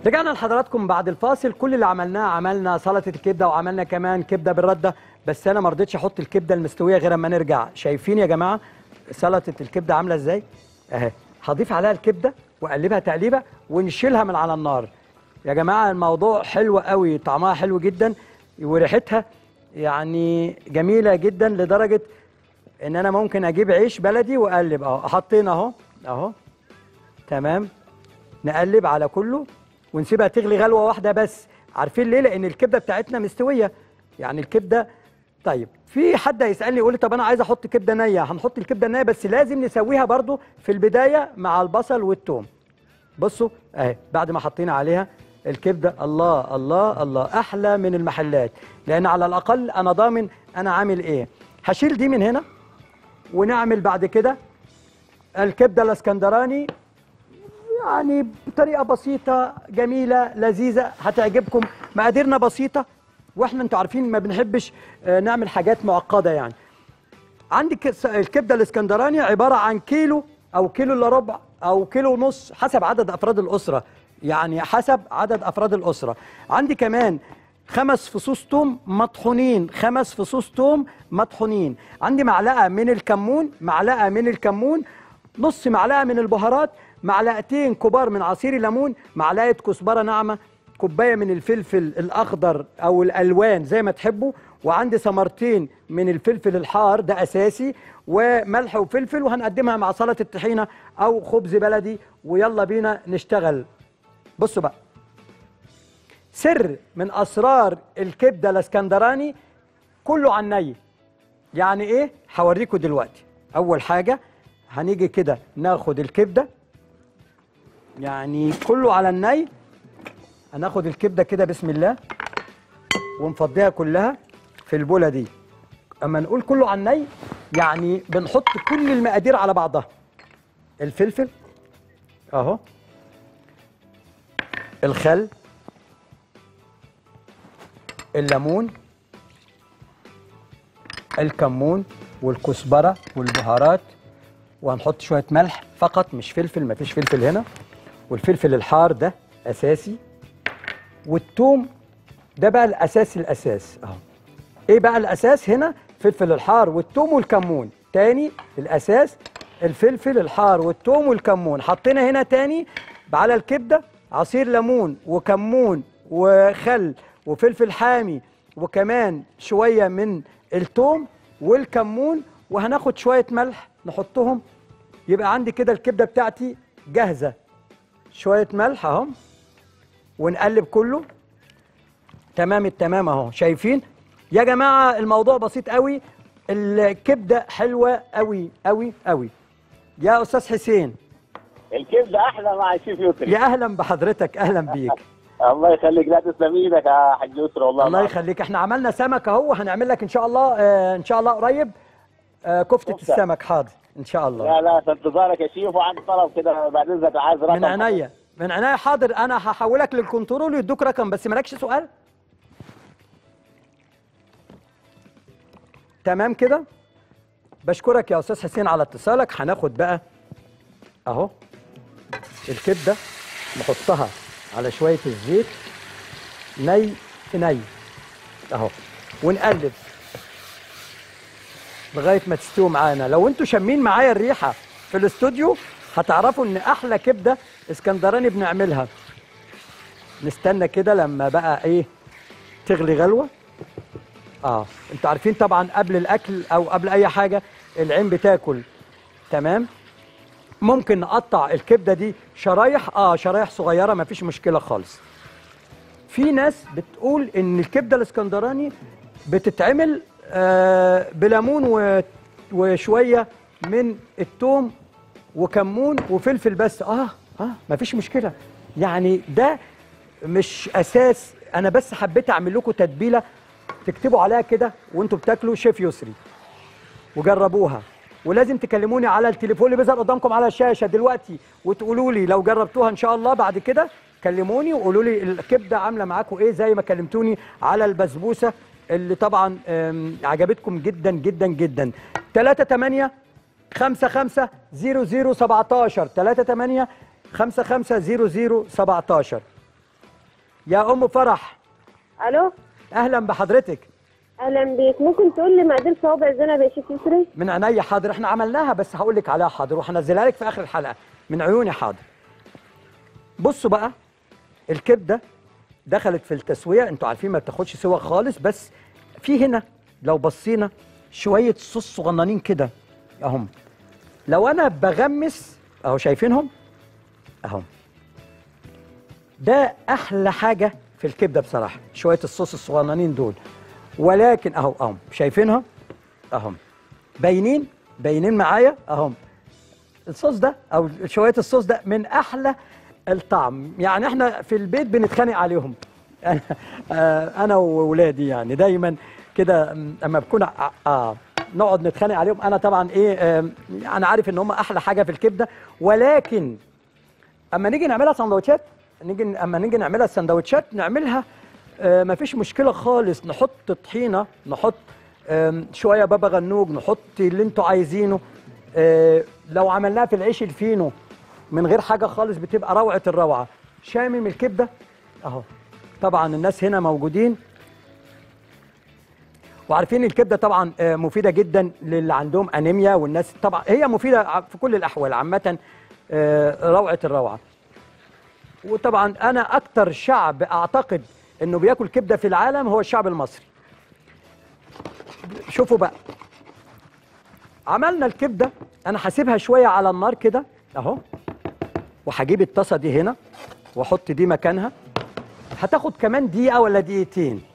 رجعنا لحضراتكم بعد الفاصل كل اللي عملناه عملنا سلطه الكبده وعملنا كمان كبده بالرده بس انا ما رضيتش احط الكبده المستويه غير اما نرجع شايفين يا جماعه سلطه الكبده عامله ازاي اهي هضيف عليها الكبده واقلبها تقليبه ونشيلها من على النار يا جماعه الموضوع حلو قوي طعمها حلو جدا وريحتها يعني جميله جدا لدرجه ان انا ممكن اجيب عيش بلدي واقلب اهو حطينا اهو اهو تمام نقلب على كله ونسيبها تغلي غلوه واحده بس عارفين ليه لان الكبده بتاعتنا مستويه يعني الكبده طيب في حد هيسالني يقول لي طب انا عايز احط كبده نيه هنحط الكبده النيه بس لازم نسويها برضو في البدايه مع البصل والثوم بصوا اهي بعد ما حطينا عليها الكبده الله الله الله احلى من المحلات لان على الاقل انا ضامن انا عامل ايه هشيل دي من هنا ونعمل بعد كده الكبده الاسكندراني يعني بطريقه بسيطه جميله لذيذه هتعجبكم مقاديرنا بسيطه واحنا انتوا عارفين ما بنحبش آه، نعمل حاجات معقده يعني عندك الس- الكبده الاسكندراني عباره عن كيلو او كيلو الا ربع او كيلو ونص حسب عدد افراد الاسره يعني حسب عدد افراد الاسره عندي كمان خمس فصوص توم مطحونين خمس فصوص توم مطحونين عندي معلقه من الكمون معلقه من الكمون نص معلقه من البهارات معلقتين كبار من عصير الليمون معلقه كزبره ناعمه كوبايه من الفلفل الاخضر او الالوان زي ما تحبوا وعندي ثمرتين من الفلفل الحار ده اساسي وملح وفلفل وهنقدمها مع سلطه الطحينه او خبز بلدي ويلا بينا نشتغل بصوا بقى سر من اسرار الكبده الاسكندراني كله عن ني يعني ايه هوريكم دلوقتي اول حاجه هنيجي كده ناخد الكبده يعني كله على الني هناخد الكبده كده بسم الله ونفضيها كلها في البوله دي اما نقول كله على الني يعني بنحط كل المقادير على بعضها الفلفل اهو الخل الليمون الكمون والكزبره والبهارات وهنحط شويه ملح فقط مش فلفل مفيش فلفل هنا والفلفل الحار ده اساسي والثوم ده بقى الاساس الاساس اهو ايه بقى الاساس هنا فلفل الحار والثوم والكمون تاني الاساس الفلفل الحار والثوم والكمون حطينا هنا تاني على الكبده عصير ليمون وكمون وخل وفلفل حامي وكمان شويه من الثوم والكمون وهناخد شويه ملح نحطهم يبقى عندي كده الكبده بتاعتي جاهزه شويه ملح اهو ونقلب كله تمام التمام اهو شايفين يا جماعه الموضوع بسيط قوي الكبده حلوه قوي قوي قوي يا استاذ حسين الكبده احلى مع الشيف يسري يا اهلا بحضرتك اهلا بيك الله يخليك لا تسلم ايدك يا حاج يسري والله الله يخليك احنا عملنا سمك اهو هنعمل لك ان شاء الله آه ان شاء الله قريب آه كفته كفتة. السمك حاضر ان شاء الله لا لا في انتظارك يا شيف وعندي طلب كده بعد اذنك عايز رقم من عينيا من عينيا حاضر انا هحولك للكنترول يدوك رقم بس مالكش سؤال تمام كده بشكرك يا استاذ حسين على اتصالك هناخد بقى اهو الكبده نحطها على شويه الزيت ني في ني اهو ونقلب لغايه ما تستوي معانا لو انتوا شامين معايا الريحه في الاستوديو هتعرفوا ان احلى كبده اسكندراني بنعملها نستنى كده لما بقى ايه تغلي غلوه اه انتوا عارفين طبعا قبل الاكل او قبل اي حاجه العين بتاكل تمام ممكن نقطع الكبده دي شرايح اه شرايح صغيره مفيش مشكله خالص في ناس بتقول ان الكبده الاسكندراني بتتعمل آه بليمون و- وشويه من الثوم وكمون وفلفل بس اه اه مفيش مشكله يعني ده مش اساس انا بس حبيت اعمل لكم تتبيله تكتبوا عليها كده وانتوا بتاكلوا شيف يسري وجربوها ولازم تكلموني على التليفون اللي بيظهر قدامكم على الشاشه دلوقتي وتقولوا لي لو جربتوها ان شاء الله بعد كده كلموني وقولوا لي الكبده عامله معاكم ايه زي ما كلمتوني على البسبوسه اللي طبعا آم، عجبتكم جدا جدا جدا 3 8 5 5 0 0 17 3 8 5 5 0 0 17 يا ام فرح الو اهلا بحضرتك اهلا بيك ممكن تقول لي مقادير صوابع الزينب يا شيخ يسري من عينيا حاضر احنا عملناها بس هقول لك عليها حاضر وهنزلها لك في اخر الحلقه من عيوني حاضر بصوا بقى الكبده دخلت في التسويه انتوا عارفين ما بتاخدش سوا خالص بس في هنا لو بصينا شويه صوص صغننين كده اهم لو انا بغمس اهو شايفينهم اهم ده احلى حاجه في الكبده بصراحه شويه الصوص الصغننين دول ولكن اهو اهم شايفينها اهم باينين باينين معايا اهم الصوص ده او شويه الصوص ده من احلى الطعم يعني احنا في البيت بنتخانق عليهم انا آه، انا واولادي يعني دايما كده م، اما بكون ع- آه نقعد نتخانق عليهم انا طبعا ايه آه انا عارف ان هم احلى حاجه في الكبده ولكن اما نيجي نعملها سندوتشات نيجي اما نيجي نعملها سندوتشات نعملها آه مفيش مشكله خالص نحط طحينه نحط آم، شويه بابا غنوج نحط اللي انتوا عايزينه آه لو عملناها في العيش الفينو من غير حاجه خالص بتبقى روعه الروعه شامم الكبده اهو طبعا الناس هنا موجودين وعارفين الكبده طبعا آه، مفيده جدا للي عندهم انيميا والناس طبعا هي مفيده ع- في كل الاحوال عامه آه، روعه الروعه وطبعا انا اكتر شعب اعتقد انه بياكل كبده في العالم هو الشعب المصري شوفوا بقى عملنا الكبده انا هسيبها شويه على النار كده اهو وهجيب الطاسه دي هنا واحط دي مكانها هتاخد كمان دقيقه ولا دقيقتين